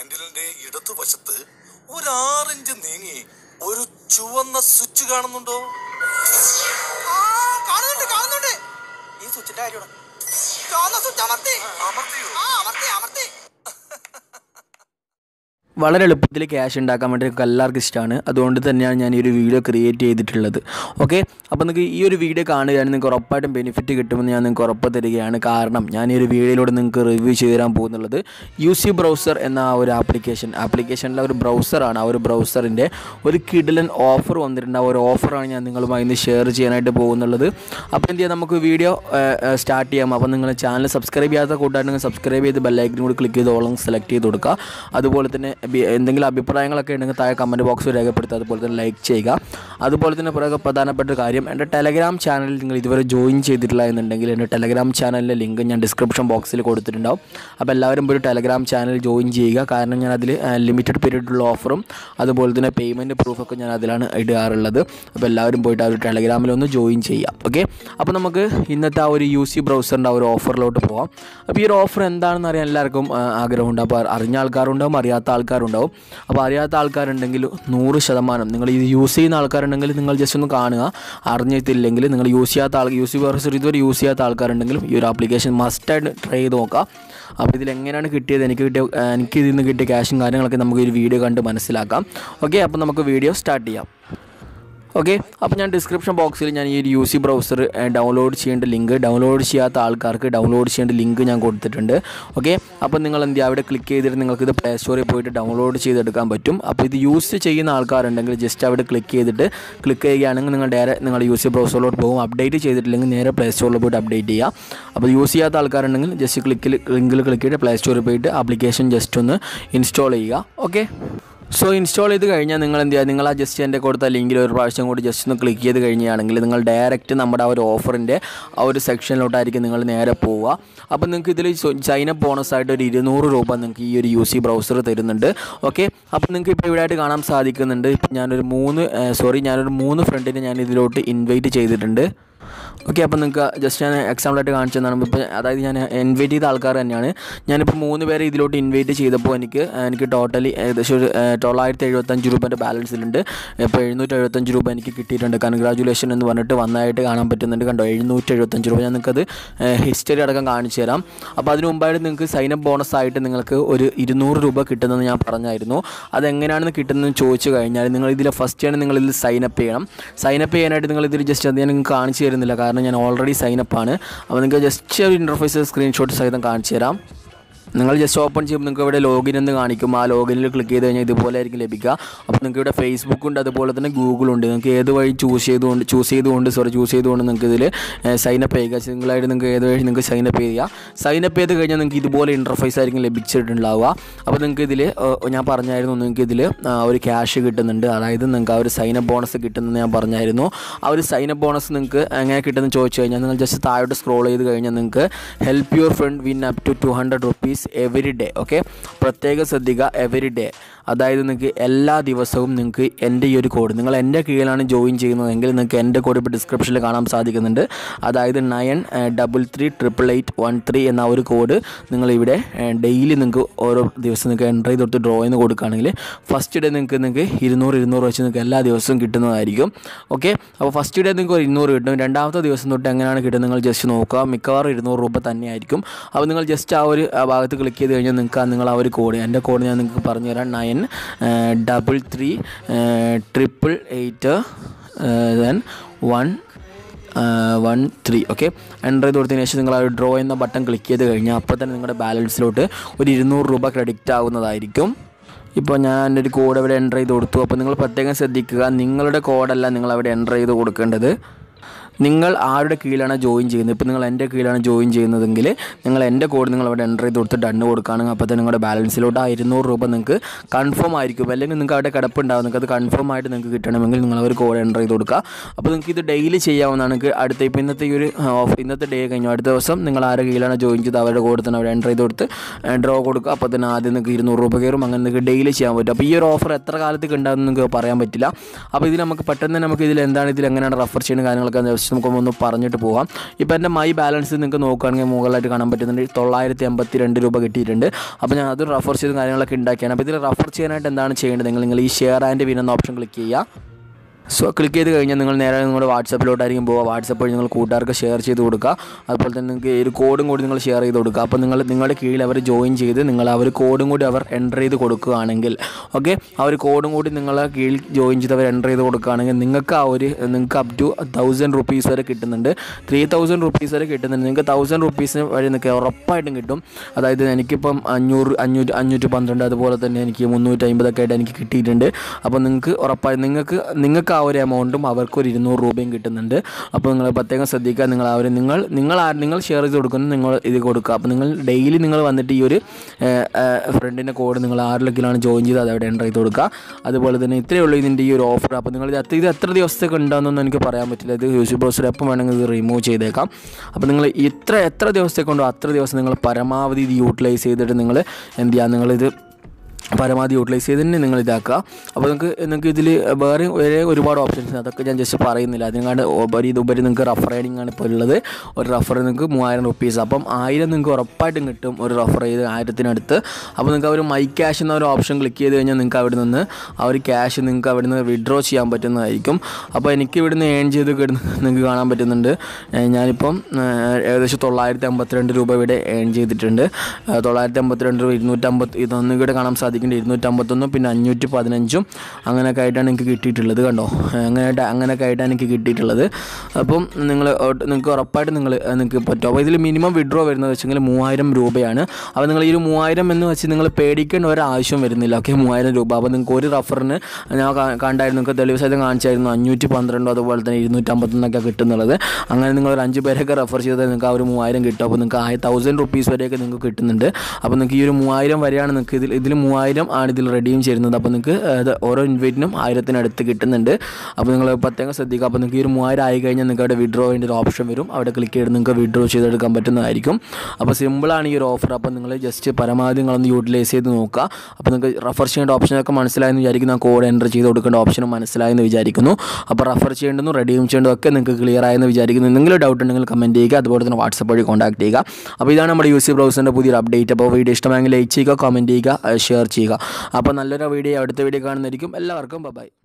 ഹാൻഡിലിന്റെ ഇടതുവശത്ത് ഒരു ആറിഞ്ച് നീങ്ങി ഒരു ചുവന്ന സ്വിച്ച് കാണുന്നുണ്ടോ ആ, കാണുന്നുണ്ട് കാണുന്നുണ്ട് ഈ സ്വിച്ചിന്റെ കാര്യമാണ് ചുവന്ന സ്വിച്ച് അമർത്തി അമർത്തിയോ ആ അമർത്തി അമർത്തി വളരെ എളുപ്പത്തിൽ ക്യാഷ് ഉണ്ടാക്കാൻ വേണ്ടി നിങ്ങൾക്ക് എല്ലാവർക്കും ഇഷ്ടമാണ് അതുകൊണ്ട് തന്നെയാണ് ഞാൻ ഈ ഒരു വീഡിയോ ക്രിയേറ്റ് ചെയ്തിട്ടുള്ളത് ഓക്കെ അപ്പോൾ നിങ്ങൾക്ക് ഈ ഒരു വീഡിയോ കാണുകയാണെങ്കിൽ നിങ്ങൾക്ക് ഉറപ്പായിട്ടും ബെനിഫിറ്റ് കിട്ടുമെന്ന് ഞാൻ നിങ്ങൾക്ക് ഉറപ്പ് തരികയാണ് കാരണം ഞാൻ ഈ ഒരു വീഡിയോയിലൂടെ നിങ്ങൾക്ക് റിവ്യൂ ചെയ്തു തരാൻ പോകുന്നുള്ളത് യു സി ബ്രൗസർ എന്ന ആ ഒരു ആപ്ലിക്കേഷൻ ആപ്ലിക്കേഷനിലെ ഒരു ബ്രൗസറാണ് ആ ഒരു ബ്രൗസറിൻ്റെ ഒരു കിഡിലൻ ഓഫർ വന്നിട്ടുണ്ട് ആ ഒരു ഓഫറാണ് ഞാൻ നിങ്ങളുമായി ഇന്ന് ഷെയർ ചെയ്യാനായിട്ട് പോകുന്നുള്ളത് അപ്പോൾ എന്ത് ചെയ്യാം നമുക്ക് വീഡിയോ സ്റ്റാർട്ട് ചെയ്യാം അപ്പോൾ നിങ്ങൾ ചാനൽ സബ്സ്ക്രൈബ് ചെയ്യാത്ത കൂട്ടാണെങ്കിൽ സബ്സ്ക്രൈബ് ചെയ്ത് ബെല്ലൈക്കനും കൂടി ക്ലിക്ക് ചെയ്ത് ഓളം സെലക്ട് ചെയ്ത് കൊടുക്കുക അതുപോലെ തന്നെ ബി- എന്തെങ്കിലും അഭിപ്രായങ്ങളൊക്കെ ഉണ്ടെങ്കിൽ താഴെ കമൻറ്റ് ബോക്സിൽ രേഖപ്പെടുത്തുക അതുപോലെ തന്നെ ലൈക്ക് ചെയ്യുക അതുപോലെ തന്നെ പുറകെ പ്രധാനപ്പെട്ട ഒരു കാര്യം എൻ്റെ ടെലഗ്രാം ചാനലിൽ നിങ്ങൾ ഇതുവരെ ജോയിൻ ചെയ്തിട്ടില്ല എന്നുണ്ടെങ്കിൽ എൻ്റെ ടെലഗ്രാം ചാനലിൻ്റെ ലിങ്ക് ഞാൻ ഡിസ്ക്രിപ്ഷൻ ബോക്സിൽ കൊടുത്തിട്ടുണ്ടാവും അപ്പോൾ എല്ലാവരും ഒരു ടെലഗ്രാം ചാനൽ ജോയിൻ ചെയ്യുക കാരണം ഞാൻ അതിൽ ലിമിറ്റഡ് പീരീഡുള്ള ഓഫറും അതുപോലെ തന്നെ പേയ്മെൻറ്റ് പ്രൂഫൊക്കെ ഞാൻ അതിലാണ് ഇടാറുള്ളത് അപ്പോൾ എല്ലാവരും പോയിട്ട് ആ ഒരു ടെലഗ്രാമിലൊന്ന് ജോയിൻ ചെയ്യാം ഓക്കെ അപ്പോൾ നമുക്ക് ഇന്നത്തെ ആ ഒരു യു സി ബ്രൗസറിൻ്റെ ആ ഒരു ഓഫറിലോട്ട് പോവാം അപ്പോൾ ഈ ഒരു ഓഫർ എന്താണെന്ന് അറിയാൻ എല്ലാവർക്കും ആ, ആഗ്രഹമുണ്ട് അപ്പോൾ അറിഞ്ഞ ആൾക്കാരുണ്ടാവും അറിയാത്ത ആൾക്കാരുണ്ടാവും അപ്പോൾ അറിയാത്ത ആൾക്കാരുണ്ടെങ്കിൽ നൂറ് ശതമാനം നിങ്ങൾ ഇത് യൂസ് ചെയ്യുന്ന ആൾക്കാരുണ്ടെങ്കിൽ നിങ്ങൾ ജസ്റ്റ് ഒന്ന് കാണുക അറിഞ്ഞിട്ടില്ലെങ്കിൽ നിങ്ങൾ യൂസ് ചെയ്യാത്ത ആൾ യൂസ് ബ്രൗസർ ഇതുവരെ യൂസ് ചെയ്യാത്ത ആൾക്കാരുണ്ടെങ്കിലും ഈ ഒരു ആപ്ലിക്കേഷൻ മസ്റ്റായിട്ട് ട്രൈ ചെയ്ത് നോക്കാം അപ്പോൾ ഇതിൽ എങ്ങനെയാണ് കിട്ടിയത് എനിക്ക് കിട്ടിയ ആ, എനിക്ക് ഇതിൽ നിന്ന് കിട്ടിയ ക്യാഷും കാര്യങ്ങളൊക്കെ നമുക്ക് ഈ ഒരു വീഡിയോ കണ്ട് മനസ്സിലാക്കാം ഓക്കെ അപ്പോൾ നമുക്ക് വീഡിയോ സ്റ്റാർട്ട് ചെയ്യാം ഓക്കെ അപ്പോൾ ഞാൻ ഡിസ്ക്രിപ്ഷൻ ബോക്സിൽ ഞാൻ ഈ ഒരു യു സി ബ്രൗസർ ഡൗൺലോഡ് ചെയ്യേണ്ട ലിങ്ക് ഡൗൺലോഡ് ചെയ്യാത്ത ആൾക്കാർക്ക് ഡൗൺലോഡ് ചെയ്യേണ്ട ലിങ്ക് ഞാൻ കൊടുത്തിട്ടുണ്ട് ഓക്കെ അപ്പോൾ നിങ്ങൾ എന്ത് ചെയ്യുക അവിടെ ക്ലിക്ക് ചെയ്തിട്ട് നിങ്ങൾക്ക് ഇത് പ്ലേ സ്റ്റോറിൽ പോയിട്ട് ഡൗൺലോഡ് ചെയ്തെടുക്കാൻ പറ്റും അപ്പോൾ ഇത് യൂസ് ചെയ്യുന്ന ആൾക്കാരുണ്ടെങ്കിൽ ജസ്റ്റ് അവിടെ ക്ലിക്ക് ചെയ്തിട്ട് ക്ലിക്ക് ചെയ്യുകയാണെങ്കിൽ നിങ്ങൾ നേരെ നിങ്ങൾ യു സി ബ്രൗസറിലോട്ട് പോകും അപ്ഡേറ്റ് ചെയ്തിട്ടില്ലെങ്കിൽ നേരെ പ്ലേ സ്റ്റോറിൽ പോയിട്ട് അപ്ഡേറ്റ് ചെയ്യുക അപ്പോൾ യൂസ് ചെയ്യാത്ത ആൾക്കാരുണ്ടെങ്കിൽ ജസ്റ്റ് ക്ലിക്കിൽ ലിങ്കിൽ ക്ലിക്ക് ചെയ്തിട്ട് പ്ലേ സ്റ്റോറിൽ പോയിട്ട് ആപ്ലിക്കേഷൻ ജസ്റ്റ് ഒന്ന് ഇൻസ്റ്റാൾ ചെയ്യുക ഓക്കെ സോ ഇൻസ്റ്റാൾ ചെയ്ത് കഴിഞ്ഞാൽ നിങ്ങൾ എന്ത് ചെയ്യുക നിങ്ങൾ ആ ജസ്റ്റ് എൻ്റെ കൊടുത്ത ലിങ്കിൽ ഒരു പ്രാവശ്യം കൂടി ജസ്റ്റ് ഒന്ന് ക്ലിക്ക് ചെയ്ത് കഴിഞ്ഞാണെങ്കിൽ നിങ്ങൾ ഡയറക്റ്റ് നമ്മുടെ ആ ഒരു ഓഫറിൻ്റെ ആ ഒരു സെക്ഷനിലോട്ടായിരിക്കും നിങ്ങൾ നേരെ പോവുക അപ്പോൾ നിങ്ങൾക്ക് ഇതിൽ സൈനപ്പ് ബോണസ് ആയിട്ട് ഒരു ഇരുന്നൂറ് രൂപ നിങ്ങൾക്ക് ഈ ഒരു യു സി ബ്രൗസർ തരുന്നുണ്ട് ഓക്കെ അപ്പോൾ നിങ്ങൾക്ക് ഇപ്പോൾ ഇവിടെ ആയിട്ട് കാണാൻ സാധിക്കുന്നുണ്ട് ഇപ്പം ഞാനൊരു മൂന്ന് സോറി ഞാനൊരു മൂന്ന് ഫ്രണ്ടിനെ ഞാൻ ഇതിലോട്ട് ഇൻവൈറ്റ് ചെയ്തിട്ടുണ്ട് ഓക്കെ അപ്പോൾ നിങ്ങൾക്ക് ജസ്റ്റ് ഞാൻ എക്സാമ്പിളായിട്ട് കാണിച്ചു തന്നാണ് ഇപ്പോൾ അതായത് ഞാൻ ഇൻവൈറ്റ് ചെയ്ത ആൾക്കാർ തന്നെയാണ് ഞാനിപ്പോൾ മൂന്ന് പേരെ ഇതിലോട്ട് ഇൻവൈറ്റ് ചെയ്തപ്പോൾ എനിക്ക് എനിക്ക് ടോട്ടലി ഏകദേശം ഒരു ഏഹ്, തൊള്ളായിരത്തി എഴുപത്തഞ്ച് രൂപേൻ്റെ ബാലൻസിലുണ്ട് ഇപ്പോൾ എഴുന്നൂറ്റി എഴുപത്തഞ്ച് രൂപ എനിക്ക് കിട്ടിയിട്ടുണ്ട് കൺഗ്രാജുലേഷൻ എന്ന് പറഞ്ഞിട്ട് വന്നതായിട്ട് കാണാൻ പറ്റുന്നുണ്ട് കണ്ടോ എഴുന്നൂറ്റി എഴുപത്തഞ്ച് രൂപ ഞാൻ നിങ്ങൾക്കത് ഹിസ്റ്ററി അടക്കം കാണിച്ചു തരാം അപ്പോൾ അതിന് മുമ്പായിട്ട് നിങ്ങൾക്ക് സൈനപ്പ് ബോണസ് ആയിട്ട് നിങ്ങൾക്ക് ഒരു ഇരുന്നൂറ് രൂപ കിട്ടുന്നതെന്ന് ഞാൻ പറഞ്ഞായിരുന്നു അതെങ്ങനെയാണെന്ന് കിട്ടുന്നതെന്ന് ചോദിച്ചു കഴിഞ്ഞാൽ നിങ്ങൾ ഇതിൽ ഫസ്റ്റ് ആണ് നിങ്ങൾ ഇതിൽ സൈനപ്പ് ചെയ്യണം സൈനപ്പ് ചെയ്യാനായിട്ട് നിങ്ങൾ ഇതിൽ ജസ്റ്റ് അത് ഞാൻ നിങ്ങൾക്ക് കാണിച്ചു തരുന്നില്ല കാരണം ഞാൻ ഓൾറെഡി സൈനപ്പ് ആണ് അപ്പോൾ നിങ്ങൾക്ക് ജസ്റ്റ് ഒരു ഇൻ്റർഫേസ് സ്ക്രീൻഷോട്ട് സഹിതം കാണിച്ചു തരാം നിങ്ങൾ ജസ്റ്റ് ഓപ്പൺ ചെയ്യുമ്പോൾ നിങ്ങൾക്ക് ഇവിടെ ലോഗിൻ എന്ന് കാണിക്കും ആ ലോഗിനിൽ ക്ലിക്ക് ചെയ്ത് കഴിഞ്ഞാൽ ഇതുപോലെ ആയിരിക്കും ലഭിക്കുക അപ്പോൾ നിങ്ങൾക്ക് ഇവിടെ ഫേസ്ബുക്ക് ഉണ്ട് അതുപോലെ തന്നെ ഗൂഗിൾ ഉണ്ട് നിങ്ങൾക്ക് ഏത് വഴി ചൂസ് ചെയ്തുകൊണ്ട് ചൂസ് ചെയ്തുകൊണ്ട് സോറി ചൂസ് ചെയ്തുകൊണ്ട് നിങ്ങൾക്ക് ഇതിൽ സൈനപ്പ് ചെയ്യുക സിംഗിളായിട്ട് നിങ്ങൾക്ക് ഏത് വഴി നിങ്ങൾക്ക് സൈനപ്പ് ചെയ്യുക സൈനപ്പ് ചെയ്ത് കഴിഞ്ഞാൽ നിങ്ങൾക്ക് ഇതുപോലെ ഇൻ്റർഫേസ് ആയിരിക്കും ലഭിച്ചിട്ടുണ്ടാവുക അപ്പോൾ നിങ്ങൾക്ക് ഇതിൽ ഞാൻ പറഞ്ഞായിരുന്നു നിങ്ങൾക്ക് ഇതിൽ ഒരു ക്യാഷ് കിട്ടുന്നുണ്ട് അതായത് നിങ്ങൾക്ക് ആ ഒരു സൈനപ്പ് ബോണസ് കിട്ടുന്നെന്ന് ഞാൻ പറഞ്ഞായിരുന്നു ആ ഒരു സൈനപ്പ് ബോണസ് നിങ്ങൾക്ക് എങ്ങനെ കിട്ടുമെന്ന് ചോദിച്ചു കഴിഞ്ഞാൽ നിങ്ങൾ ജസ്റ്റ് താഴോട്ട് സ്ക്രോൾ ചെയ്ത് കഴിഞ്ഞാൽ നിങ്ങൾക്ക് help your friend win up to two hundred rupees every day okay പ്രത്യേകം ശ്രദ്ധിക്കുക എവറി ഡേ അതായത് നിങ്ങൾക്ക് എല്ലാ ദിവസവും നിങ്ങൾക്ക് എൻ്റെ ഈ ഒരു കോഡ് നിങ്ങൾ എൻ്റെ കീഴിലാണ് ജോയിൻ ചെയ്യുന്നതെങ്കിൽ നിങ്ങൾക്ക് എൻ്റെ കോഡ് ഇപ്പോൾ ഡിസ്ക്രിപ്ഷനിൽ കാണാൻ സാധിക്കുന്നുണ്ട് അതായത് nine double three triple eight one three എന്ന ആ ഒരു കോഡ് നിങ്ങളിവിടെ ഡെയിലി നിങ്ങൾക്ക് ഓരോ ദിവസം നിങ്ങൾക്ക് എൻ്റർ ചെയ്ത് കൊടുത്ത് ഡ്രോ എന്ന് കൊടുക്കുകയാണെങ്കിൽ ഫസ്റ്റ് ഡേ നിങ്ങൾക്ക് നിങ്ങൾക്ക് ഇരുന്നൂറ് ഇരുന്നൂറ് വെച്ച് നിങ്ങൾക്ക് എല്ലാ ദിവസവും കിട്ടുന്നതായിരിക്കും ഓക്കെ അപ്പോൾ ഫസ്റ്റ് ഡേ നിങ്ങൾക്ക് ഒരു ഇരുന്നൂറ് കിട്ടും രണ്ടാമത്തെ ദിവസം തൊട്ട് എങ്ങനെയാണ് കിട്ടുന്നത് നിങ്ങൾ ജസ്റ്റ് നോക്കുക മിക്കവാറും ഇരുന്നൂറ് രൂപ തന്നെയായിരിക്കും അപ്പോൾ നിങ്ങൾ ജസ്റ്റ് ആ ഒരു ആ ഭാഗത്ത് ക്ലിക്ക് ചെയ്ത് കഴിഞ്ഞാൽ നിങ്ങൾക്ക് ആ നിങ്ങൾ ആ ഒരു കോഡ് എൻ്റെ കോഡ് ഞാൻ നിങ്ങൾക്ക് പറഞ്ഞു തരാം nine double three triple eight then one one three okay enter ചെയ്ത് കൊടുത്തതിന് ശേഷം നിങ്ങൾ ആ ഒരു ഡ്രോ എന്ന ബട്ടൺ ക്ലിക്ക് ചെയ്ത് കഴിഞ്ഞാൽ അപ്പോൾ തന്നെ നിങ്ങളുടെ ബാലൻസിലോട്ട് ഒരു ഇരുന്നൂറ് രൂപ ക്രെഡിറ്റ് ആവുന്നതായിരിക്കും ഇപ്പോൾ ഞാൻ എൻ്റെ ഒരു കോഡ് അവിടെ എൻ്റർ ചെയ്ത് കൊടുത്തു അപ്പോൾ നിങ്ങൾ പ്രത്യേകം ശ്രദ്ധിക്കുക നിങ്ങളുടെ കോഡല്ല നിങ്ങൾ അവിടെ എൻ്റർ ചെയ്ത് കൊടുക്കേണ്ടത് നിങ്ങൾ ആരുടെ കീഴിലാണ് ജോയിൻ ചെയ്യുന്നത് ഇപ്പോൾ നിങ്ങൾ എൻ്റെ കീഴിലാണ് ജോയിൻ ചെയ്യുന്നതെങ്കിൽ നിങ്ങൾ എൻ്റെ കോഡ് നിങ്ങൾ അവിടെ എൻ്റർ ചെയ്ത് കൊടുത്ത് ഡണ്ണ് കൊടുക്കുകയാണെങ്കിൽ അപ്പോൾ തന്നെ നിങ്ങളുടെ ബാലൻസിലോട്ട് ആ ഇരുന്നൂറ് രൂപ നിങ്ങൾക്ക് കൺഫേം ആയിരിക്കും അല്ലെങ്കിൽ നിങ്ങൾക്ക് അവിടെ കിടപ്പുണ്ടാവും നിങ്ങൾക്ക് അത് കൺഫേം ആയിട്ട് നിങ്ങൾക്ക് കിട്ടണമെങ്കിൽ നിങ്ങൾ ഒരു കോഡ് എൻ്റർ ചെയ്ത് കൊടുക്കുക അപ്പോൾ നിങ്ങൾക്ക് ഇത് ഡെയിലി ചെയ്യാവുന്നതാണ് നിങ്ങൾക്ക് അടുത്ത ഇപ്പോൾ ഇന്നത്തെ ഈ ഒരു ഓഫ് ഇന്നത്തെ ഡേ കഴിഞ്ഞു അടുത്ത ദിവസം നിങ്ങൾ ആരുടെ കീഴിലാണ് ജോയിൻ ചെയ്ത് അവരുടെ കോഡ് തന്നെ അവിടെ എൻ്റർ ചെയ്ത് കൊടുത്ത് ഡ്രോ കൊടുക്കുക അപ്പോൾ തന്നെ ആദ്യം നിങ്ങൾക്ക് ഇരുന്നൂറ് രൂപ കയറും അങ്ങനെ നിങ്ങൾക്ക് ഡെയിലി ചെയ്യാൻ പറ്റും അപ്പോൾ ഈ ഒരു ഓഫർ എത്ര കാലത്തേക്ക് ഉണ്ടാകുമെന്ന് നിങ്ങൾക്ക് പറയാൻ പറ്റില്ല അപ്പോൾ ഇതിൽ നമുക്ക് പെട്ടെന്ന് തന്നെ നമുക്ക് ഇതിൽ എന്താണ് ഇതിൽ എങ്ങനെയാണ് റെഫർ ചെയ്യുന്ന കാര്യങ്ങളൊക്കെ ജസ്റ്റ് ജസ്റ്റ് നമുക്ക് ഒന്ന് പറഞ്ഞിട്ട് പോകാം ഇപ്പോൾ എൻ്റെ മൈ ബാലൻസ് നിങ്ങൾക്ക് നോക്കുകയാണെങ്കിൽ മുകളിലായിട്ട് കാണാൻ പറ്റുന്നുണ്ട് തൊള്ളായിരത്തി എൺപത്തി രണ്ട് രൂപ കിട്ടിയിട്ടുണ്ട് അപ്പോൾ ഞാൻ അത് റഫർ ചെയ്ത് കാര്യങ്ങളൊക്കെ ഉണ്ടാക്കിയാണ് അപ്പോൾ ഇതിൽ റഫർ ചെയ്യാനായിട്ട് എന്താണ് ചെയ്യേണ്ടത് നിങ്ങൾ നിങ്ങൾ ഈ ഷെയർ ആൻഡ് വിൻ എന്ന ഓപ്ഷൻ ക്ലിക്ക് ചെയ്യുക സോ ക്ലിക്ക് ചെയ്ത് കഴിഞ്ഞാൽ നിങ്ങൾ നേരെ നിങ്ങളുടെ വാട്സപ്പിലോട്ടായിരിക്കും പോവുക വാട്സപ്പ് വഴി നിങ്ങൾ കൂട്ടുകാർക്ക് ഷെയർ ചെയ്ത് കൊടുക്കുക അതുപോലെ തന്നെ നിങ്ങൾക്ക് ഈ ഒരു കോഡും കൂടി നിങ്ങൾ ഷെയർ ചെയ്ത് കൊടുക്കുക അപ്പോൾ നിങ്ങൾ നിങ്ങളുടെ കീഴിൽ അവർ ജോയിൻ ചെയ്ത് നിങ്ങൾ ആ ഒരു കോഡും കൂടി അവർ എൻ്റർ ചെയ്ത് കൊടുക്കുകയാണെങ്കിൽ ഓക്കെ ആ ഒരു കോഡും കൂടി നിങ്ങളെ കീഴിൽ ജോയിൻ ചെയ്ത് അവർ എൻ്റർ ചെയ്ത് കൊടുക്കുകയാണെങ്കിൽ നിങ്ങൾക്ക് ആ ഒരു നിങ്ങൾക്ക് അപ് ടു തൗസൻഡ് റുപ്പീസ് വരെ കിട്ടുന്നുണ്ട് ത്രീ തൗസൻഡ് റുപ്പീസ് വരെ കിട്ടുന്നുണ്ട് നിങ്ങൾക്ക് തൗസൻഡ് റുപ്പീസിന് വഴി നിങ്ങൾക്ക് ഉറപ്പായിട്ടും കിട്ടും അതായത് എനിക്കിപ്പം അഞ്ഞൂറ് അഞ്ഞൂറ്റി അഞ്ഞൂറ്റി പന്ത്രണ്ട് അതുപോലെ തന്നെ എനിക്ക് മുന്നൂറ്റി അമ്പതൊക്കെ ആയിട്ട് എനിക്ക് കിട്ടിയിട്ടുണ്ട് അപ്പോൾ നിങ്ങൾക്ക് ഉറപ്പായി നിങ്ങൾക്ക് നിങ്ങൾക്ക് ആ ഒരു എമൗണ്ടും അവർക്ക് ഒരു ഇരുന്നൂറ് രൂപയും കിട്ടുന്നുണ്ട് അപ്പോൾ നിങ്ങൾ പ്രത്യേകം ശ്രദ്ധിക്കുക നിങ്ങൾ ആ ഒരു നിങ്ങൾ നിങ്ങൾ ആ- നിങ്ങൾ ഷെയർ ചെയ്ത് കൊടുക്കുന്നു നിങ്ങൾ ഇത് കൊടുക്കുക അപ്പോൾ നിങ്ങൾ ഡെയിലി നിങ്ങൾ വന്നിട്ട് ഈ ഒരു ഫ്രണ്ടിൻ്റെ കോഡ് നിങ്ങൾ ആരിലൊക്കെയാണ് ജോയിൻ ചെയ്ത് അത് അവിടെ എൻ്റർ ചെയ്ത് കൊടുക്കുക അതുപോലെ തന്നെ ഇത്രയേ ഉള്ളൂ ഇതിൻ്റെ ഈ ഒരു ഓഫർ അപ്പോൾ നിങ്ങൾ ഇത് എത്ര- ഇത് എത്ര ദിവസത്തേക്ക് ഉണ്ടാകുന്നൊന്നും എനിക്ക് പറയാൻ പറ്റില്ല ഇത് യൂസ് ബ്രൗസർ എപ്പോൾ വേണമെങ്കിൽ ഇത് റിമൂവ് ചെയ്തേക്കാം അപ്പോൾ നിങ്ങൾ ഇത്ര എത്ര ദിവസത്തേക്കുണ്ടോ അത്ര ദിവസം നിങ്ങൾ പരമാവധി ഇത് യൂട്ടിലൈസ് ചെയ്തിട്ട് നിങ്ങൾ എന്ത് ചെയ്യുക നിങ്ങളിത് പരമാവധി യൂട്ടിലൈസ് ചെയ്ത് തന്നെ നിങ്ങൾ ഇതാക്കുക അപ്പോൾ നിങ്ങൾക്ക് നിങ്ങൾക്ക് ഇതിൽ വേറെ വേറെ ഒരുപാട് ഓപ്ഷൻസ് ഉണ്ട് അതൊക്കെ ഞാൻ ജസ്റ്റ് പറയുന്നില്ല അതിനാണ്ട് ഉപരി ഇതുപരി നിങ്ങൾക്ക് റഫർ റൈഡിംഗ് ആണ് ഇപ്പോൾ ഉള്ളത് ഒരു റഫർ നിങ്ങൾക്ക് മൂവായിരം റുപ്പീസ് അപ്പം ആയിരം നിങ്ങൾക്ക് ഉറപ്പായിട്ടും കിട്ടും ഒരു റഫർ ചെയ്ത് ആയിരത്തിനടുത്ത് അപ്പോൾ നിങ്ങൾക്ക് ആ ഒരു മൈ ക്യാഷ് എന്ന ഒരു ഓപ്ഷൻ ക്ലിക്ക് ചെയ്ത് കഴിഞ്ഞാൽ നിങ്ങൾക്ക് അവിടെ നിന്ന് ആ ഒരു ക്യാഷ് നിങ്ങൾക്ക് അവിടെ നിന്ന് വിഡ്രോ ചെയ്യാൻ പറ്റുന്നതായിരിക്കും അപ്പോൾ എനിക്ക് ഇവിടുന്ന് ഏൺ ചെയ്ത് കിടന്ന് നിങ്ങൾക്ക് കാണാൻ പറ്റുന്നുണ്ട് ഏഹ് ഞാനിപ്പം ഏഹ് ഏകദേശം തൊള്ളായിരത്തി അമ്പത്തിരണ്ട് രൂപ ഇവിടെ ഏൺ ചെയ്തിട്ടുണ്ട് ഏഹ് തൊള്ളായിരത്തി അമ്പത്തിരണ്ട് രൂപ ഇരുന്നൂറ്റമ്പത്തി ഇതൊന്നും ഇവിടെ കാണാൻ സാധിക്കുന്നുണ്ട് ഇരുന്നൂറ്റമ്പത്തൊന്നും പിന്നെ അഞ്ഞൂറ്റി പതിനഞ്ചും അങ്ങനെയൊക്കെ ആയിട്ടാണ് എനിക്ക് കിട്ടിയിട്ടുള്ളത് കണ്ടോ അങ്ങനെയായിട്ട് അങ്ങനെയൊക്കെ ആയിട്ടാണ് എനിക്ക് കിട്ടിയിട്ടുള്ളത് അപ്പം നിങ്ങൾ നിങ്ങൾക്ക് ഉറപ്പായിട്ട് നിങ്ങൾ നിങ്ങൾക്ക് പറ്റും അപ്പോൾ ഇതിൽ മിനിമം വിഡ്രോ വരുന്നത് വെച്ചെങ്കിൽ മൂവായിരം രൂപയാണ് അപ്പോൾ നിങ്ങൾ ഈ ഒരു മൂവായിരം എന്ന് വെച്ച് നിങ്ങൾ പേടിക്കേണ്ട ഒരു ആവശ്യം വരുന്നില്ല ഓക്കെ മൂവായിരം രൂപ അപ്പോൾ നിങ്ങൾക്ക് ഒരു റഫറിന് ഞാൻ കാ- കണ്ടായിരുന്നു നിങ്ങൾക്ക് തെളിവ് സഹിതം കാണിച്ചായിരുന്നു അഞ്ഞൂറ്റി പന്ത്രണ്ടോ അതുപോലെ തന്നെ ഇരുന്നൂറ്റമ്പത്തൊന്നൊക്കെ കിട്ടുന്നുള്ളത് അങ്ങനെ നിങ്ങൾ ഒരു അഞ്ച് പേരൊക്കെ റെഫർ ചെയ്താൽ നിങ്ങൾക്ക് ആ ഒരു മൂവായിരം കിട്ടും അപ്പോൾ നിങ്ങൾക്ക് ആയി തൗസൻഡ് റുപ്പീസ് വരെയൊക്കെ നിങ്ങൾക്ക് കിട്ടുന്നുണ്ട് അപ്പോൾ നിങ്ങൾക്ക് ഈ ഒരു മൂവായിരം വരെയാണ് നിങ്ങൾക്ക് ഇതിൽ ഇതിൽ മൂവായിരം ആണ് ഇതിൽ റെഡീം ചെയ്യുന്നത് അപ്പോൾ നിങ്ങൾക്ക് അത് ഓരോ ഇൻവൈറ്റിനും ആയിരത്തിനടുത്ത് കിട്ടുന്നുണ്ട് അപ്പോൾ നിങ്ങൾ പ്രത്യേകം ശ്രദ്ധിക്കുക അപ്പോൾ നിങ്ങൾക്ക് ഈ ഒരു മൂവായിരം ആയി കഴിഞ്ഞാൽ നിങ്ങൾക്ക് അവിടെ വിഡ്രോ വേണ്ടി ഒരു ഓപ്ഷൻ വരും അവിടെ ക്ലിക്ക് ചെയ്ത് നിങ്ങൾക്ക് വിഡ്രോ ചെയ്തെടുക്കാൻ പറ്റുന്നതായിരിക്കും അപ്പോൾ സിമ്പിളാണ് ഈ ഒരു ഓഫർ അപ്പോൾ നിങ്ങൾ ജസ്റ്റ് പരമാവധി നിങ്ങളൊന്ന് യൂട്ടിലൈസ് ചെയ്ത് നോക്കുക അപ്പോൾ നിങ്ങൾക്ക് റെഫർ ചെയ്യേണ്ട ഓപ്ഷനൊക്കെ മനസ്സിലായെന്ന് വിചാരിക്കുന്നു ആ കോഡ് എൻ്റർ ചെയ്ത് കൊടുക്കേണ്ട ഓപ്ഷനും മനസ്സിലായെന്ന് വിചാരിക്കുന്നു അപ്പോൾ റെഫർ ചെയ്യേണ്ടതും റെഡീം ചെയ്യേണ്ടതും ഒക്കെ നിങ്ങൾക്ക് ക്ലിയർ ആയെന്ന് വിചാരിക്കുന്നു എന്തെങ്കിലും ഡൗട്ട് ഉണ്ടെങ്കിൽ കമൻറ്റ് ചെയ്യുക അതുപോലെ തന്നെ വാട്സപ്പ് വഴി കോൺടാക്ട് ചെയ്യുക അപ്പോൾ ഇതാണ് നമ്മുടെ യു സി ബ്രൗസറിൻ്റെ പുതിയൊരു അപ്ഡേറ്റ് അപ്പോൾ വീഡിയോ ഇഷ്ടമായെങ്കിൽ ലൈക്ക് ചെയ്യുക കമൻറ്റ് ചെയ്യുക ഷെയർ ചെയ്യുക അപ്പോൾ നല്ലൊരു വീഡിയോ അടുത്ത വീഡിയോ കാണുന്നതായിരിക്കും എല്ലാവർക്കും ബൈ